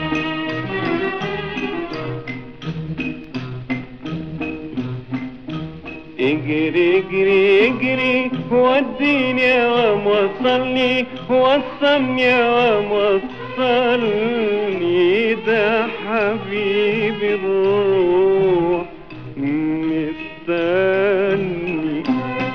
اجري اجري اجري وديني ووصلني وصلني ووصلني ده حبيبي الروح مستني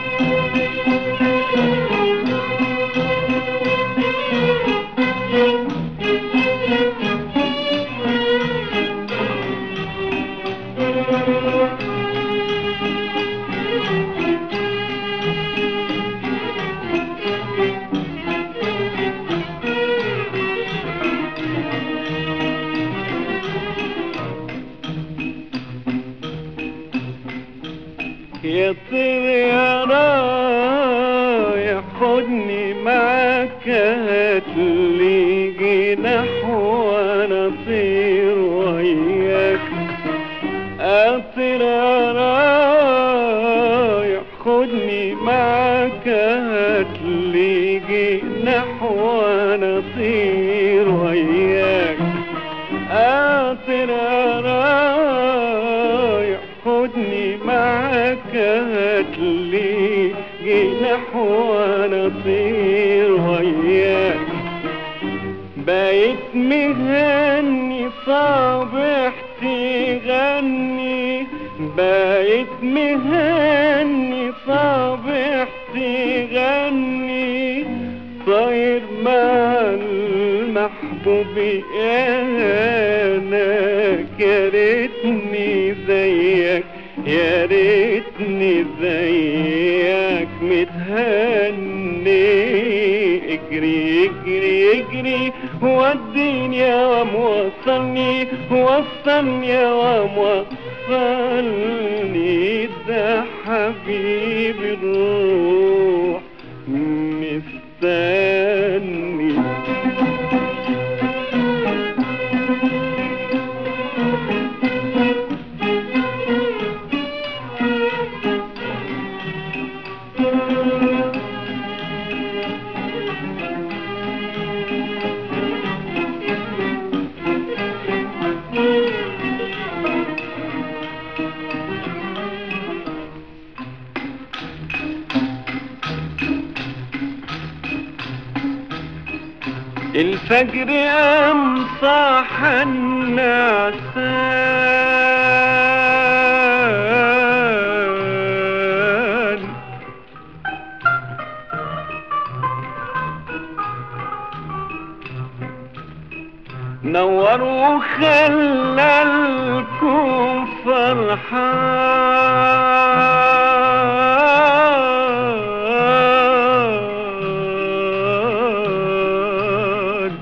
يا طير يا رايح خدني معاك هاتلي جناح وانا اطير وياك اطير يا رايح خدني معاك هاتلي جناح وانا اطير وياك اطير يا رايح خدني معاك هاتلي جناح وانا اطير وياك بقيت مهني صابح تغني بقيت مهني صابح تغني طاير مع المحبوب انا يا ريتني زيك يا ريتني زيك متهني اجري اجري اجري وديني يا وموصلني وصلني يا وموصلني ده حبيبي الروح مستني الفجر قام صاح النعسان نور وخلى الكون فرحان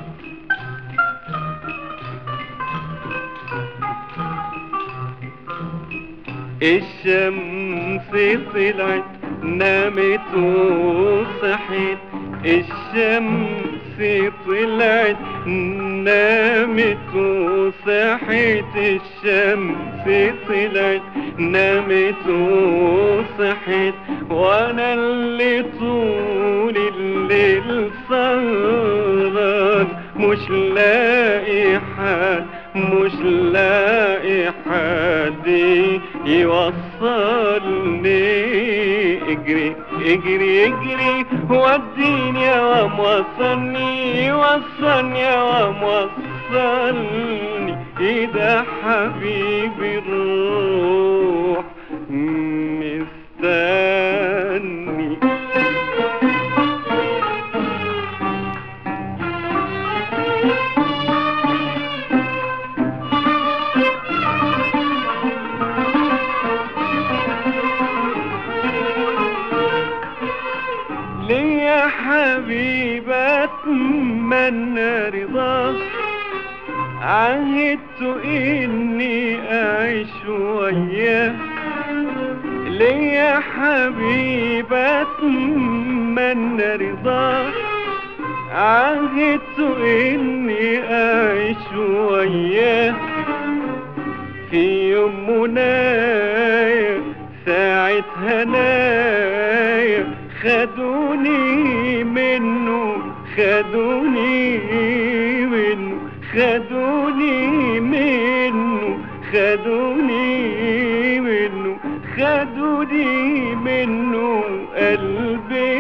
الشمس طلعت نامت وصحت الشمس طلعت نامت وصحت الشمس طلعت نامت وصحت وانا اللي طول الليل سهران مش لاقي حد مش لاقي حد يوصلني اجري اجري اجري وديني يا وموصلني وصلني يا وموصلني ايه ده حبيبي الروح مستني ليا حبيبة اتمنى رضاك عهدت اني اعيش وياه ليا حبيبة اتمنى رضاك عهدت اني اعيش وياه في يوم منايا ساعة هنايا خدوني منه خدوني منه خدوني منه خدوني منه خدوني منه قلبي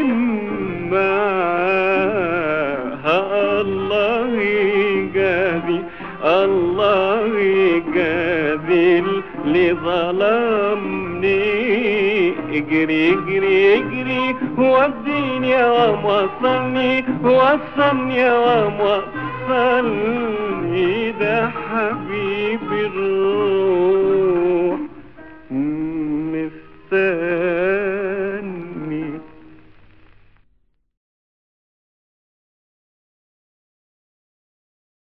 معاه الله يجازي الله يجازي اللي ظلمني اجري اجري اجري وديني يا وصلني وصلني يا وصلني ده حبيبي الروح